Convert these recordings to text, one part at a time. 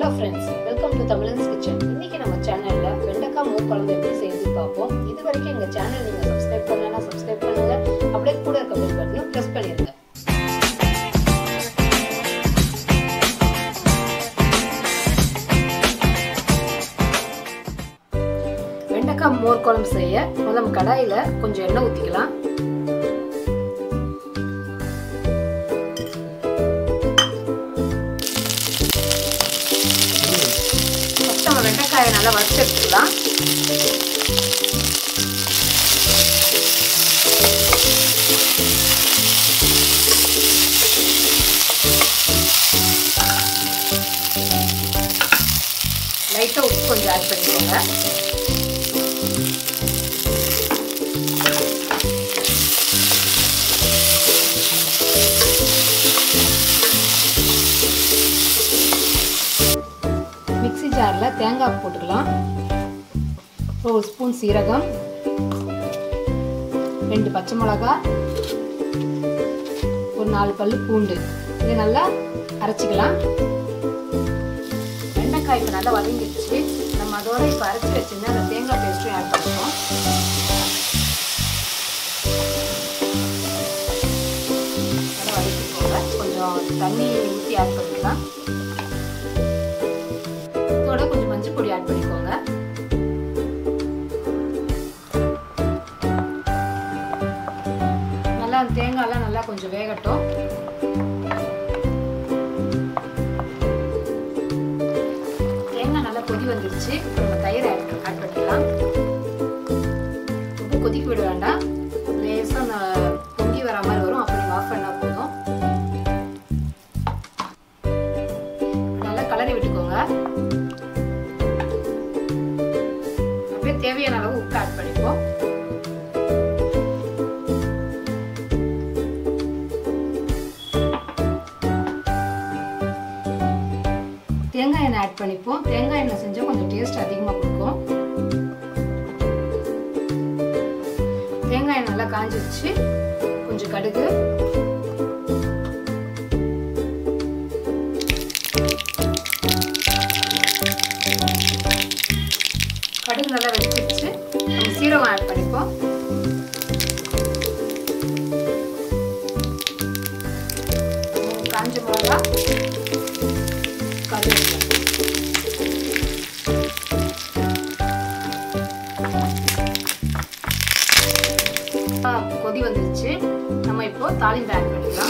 hello friends welcome to தமிழன்ஸ் kitchen இன்னைக்கு நம்ம சேனல்ல வெண்டைக்காய் மோர் குழம்பு எப்படி செய்து பார்ப்போம் இது வரைக்கும் எங்க சேனல் நீங்க சப்ஸ்கிரைப் பண்ணலன்னா சப்ஸ்கிரைப் பண்ணுங்க அப்படியே கூட இருக்க பெல் பட்டனையும் ப்ரெஸ் பண்ணிருங்க வெண்டைக்காய் மோர் குழம்பு செய்ய முதல்ல கடாயில கொஞ்சம் எண்ணெய் ஊத்திக்கலாம் ஃபஸ்ட் நம்ம வெண்டைக்காயை நல்லா வறுத்து எடுத்துக்கலாம் லைட்டாக உப்பு கொஞ்சம் ஆட் பண்ணிக்கோங்க மிக்ஸி ஜாரில் தேங்காய் போட்டுக்கலாம் அப்புறம் ஒரு ஸ்பூன் சீரகம் ரெண்டு பச்சை மிளகா ஒரு நாலு பல் பூண்டு இதை நல்லா அரைச்சிக்கலாம் வெண்டைக்காய் இப்போ நல்லா வதங்கிடுச்சு நம்ம அதோட இப்போ அரைச்சி வச்சிருந்தா அந்த தேங்காய் பேஸ்ட்டும் ஆட் பண்ணுறோம் நல்லா வதக்கிக்கோங்க கொஞ்சம் தண்ணி ஊற்றி ஆட் பண்ணிக்கலாம் இதோட கொஞ்சம் மஞ்சள் பொடி ஆட் பண்ணிக்கோங்க நல்லா தேங்காய்லாம் நல்லா கொஞ்சம் வேகட்டும் தேங்காய் நல்லா கொதி வந்துருச்சு இப்போ நம்ம தயிர் ஆட் ஆட் பண்ணிக்கலாம் ரொம்ப கொதிக்க விட வேண்டாம் லேசாக பொங்கி வர மாதிரி வரும் அப்போ நீங்கள் ஆஃப் பண்ணால் போதும் நல்லா கலரி விட்டுக்கோங்க அப்படியே தேவையான அளவு உப்பு ஆட் பண்ணிப்போம் தேங்காய் எண்ணெய் ஆட் பண்ணிப்போம் தேங்காய் எண்ணெய் செஞ்சால் கொஞ்சம் டேஸ்ட் அதிகமாக கொடுக்கும் தேங்காய் எண்ணெய் நல்லா காஞ்சிருச்சு கொஞ்சம் கடுகு கடுகு நல்லா வெடிச்சிருச்சு நம்ம சீரகம் ஆட் பண்ணிப்போம் காஞ்ச மிளகா கருவேப்பிலை கொதி வந்துருச்சு நம்ம இப்போ தாளிம்பு ஆட் பண்ணிக்கலாம்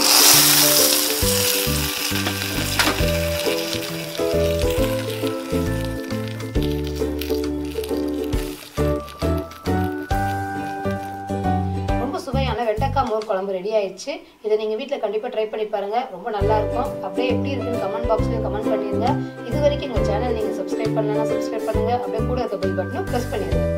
ரொம்ப சுவையான வெண்டைக்காய் மோர் குழம்பு ரெடி ஆயிடுச்சு இதை நீங்கள் வீட்டில் கண்டிப்பாக ட்ரை பண்ணி பாருங்கள் ரொம்ப நல்லா இருக்கும் அப்படியே எப்படி இருக்குன்னு கமெண்ட் பாக்ஸ்லையும் கமெண்ட் பண்ணிடுங்க இது வரைக்கும் எங்கள் சேனல் நீங்கள் சப்ஸ்கிரைப் பண்ணலன்னா சப்ஸ்கிரைப் பண்ணுங்கள் அப்படியே கூட இருக்க பெல் பட்டனும் ப்ரெஸ் பண்ணிடுங்க